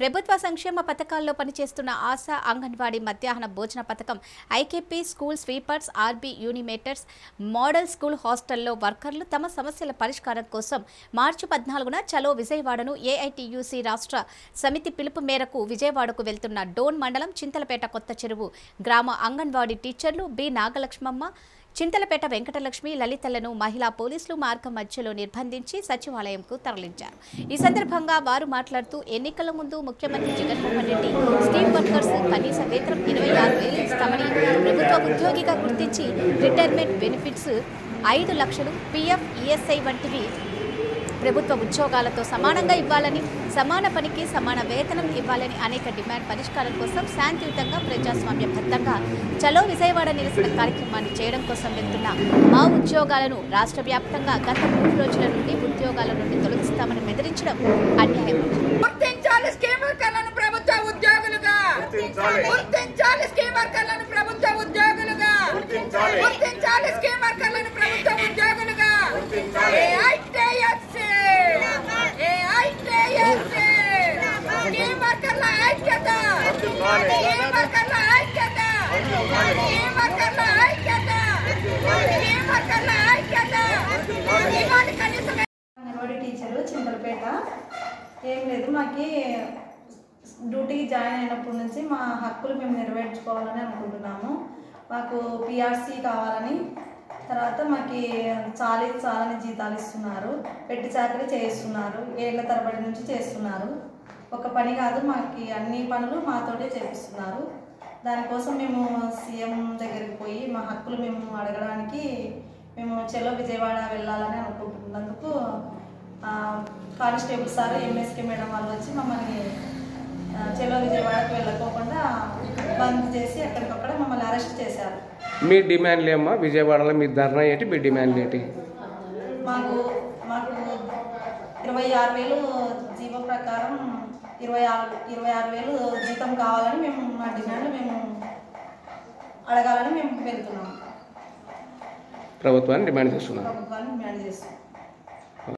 ప్రభుత్వ సంక్షేమ పథకాల్లో పనిచేస్తున్న ఆశా అంగన్వాడీ మధ్యాహ్న భోజన పథకం IKP school sweepers RB animators model school హాస్టల్లో వర్కర్లు తమ సమస్యల పరిష్కారం కోసం మార్చి పద్నాలుగున చలో విజయవాడను ఏఐటియుసి రాష్ట్ర సమితి పిలుపు మేరకు విజయవాడకు వెళ్తున్న డోన్ మండలం చింతలపేట కొత్త చెరువు గ్రామ అంగన్వాడీ టీచర్లు బి నాగలక్ష్మమ్మ చింతలపేట వెంకటలక్ష్మి లలితలను మహిళా పోలీసులు మార్గం మధ్యలో నిర్బంధించి సచివాలయంకు తరలించారు ఈ సందర్భంగా వారు మాట్లాడుతూ ఎన్నికల ముందు ముఖ్యమంత్రి జగన్మోహన్ రెడ్డి స్కీమ్ వర్కర్స్ కనీస వేతనం ఇరవై ఆరు వేలు ఇస్తామని ప్రభుత్వ ఉద్యోగిగా గుర్తించి రిటైర్మెంట్ బెనిఫిట్స్ ఐదు లక్షలు పీఎఫ్ ఈఎస్ఐ వంటివి ప్రభుత్వ ఉద్యోగాలతో సమానంగా ఇవ్వాలని సమాన పనికి సమాన వేతనం ఇవ్వాలని అనేక డిమాండ్ పరిష్కారం కోసం శాంతియుతంగా ప్రజాస్వామ్యబద్ధంగా చలో విజయవాడ నిరసన కార్యక్రమాన్ని చేయడం కోసం వెళ్తున్న మా ఉద్యోగాలను రాష్ట్ర వ్యాప్తంగా గత మూడు రోజుల నుండి ఉద్యోగాల నుండి తొలగిస్తామని బెదిరించడం అన్యాయం గుర్తించాలి స్కీమ్ వర్కర్లను ప్రభుత్వ ఉద్యోగులుగా గుర్తించాలి. గుర్తించాలి స్కీమ్ వర్కర్లను ప్రభుత్వ ఉద్యోగులుగా గుర్తించాలి. గుర్తించాలి స్కీమ్ వర్కర్లను ప్రభుత్వ ఉద్యోగులుగా గుర్తించాలి. ఏఐటిఎస్సి ఏఐటిఎస్సి స్కీమ్ వర్కర్ల ఐక్యత గుర్తించాలి. స్కీమ్ వర్కర్ల ఐక్యత స్కీమ్ వర్కర్ల ఐక్యత స్కీమ్ వర్కర్ల ఐక్యత ఇవాళ కనీసం అంగన్వాడీ టీచరు చింతలపేట ఏం లేదు మాకి డ్యూటీకి జాయిన్ అయినప్పటి నుంచి మా హక్కులు మేము నెరవేర్చుకోవాలని అనుకుంటున్నాము మాకు పిఆర్సీ కావాలని తర్వాత మాకు చాలీ చాలని జీతాలు ఇస్తున్నారు పెట్టి చాకరీ చేయిస్తున్నారు ఏళ్ళ తరబడి నుంచి చేస్తున్నారు ఒక పని కాదు మాకు అన్ని పనులు మాతోటే చేపిస్తున్నారు దానికోసం మేము సీఎం దగ్గరికి పోయి మా హక్కులు మేము అడగడానికి మేము చెలో విజయవాడ వెళ్ళాలని అనుకుంటున్నందుకు ఆ, కానిస్టేబుల్ సార్ ఎంఎస్కే మేడం వాళ్ళు వచ్చి మమ్మల్ని ఆ, చెలో విజయవాడకు వెళ్ళకోకుండా బంద్ చేసి ఎక్కడికక్కడ మమ్మల్ని అరెస్ట్ చేశారు మీ డిమాండ్లు ఏమ్మా విజయవాడలో మీ ధర్నా ఏంటి మీ డిమాండ్లు ఏంటి మాకు మాకు ఇరవై ఆరు వేలు జీవో ప్రకారం ఇరవై ఆరు ఇరవై ఆరు వేలు జీతం కావాలని మేము మా డిమాండ్ మేము అడగాలని మేము వెళ్తున్నాం ప్రభుత్వాన్ని డిమాండ్ చేస్తున్నారు ప్రభుత్వాన్ని డిమాండ్ చేస్తున్నాం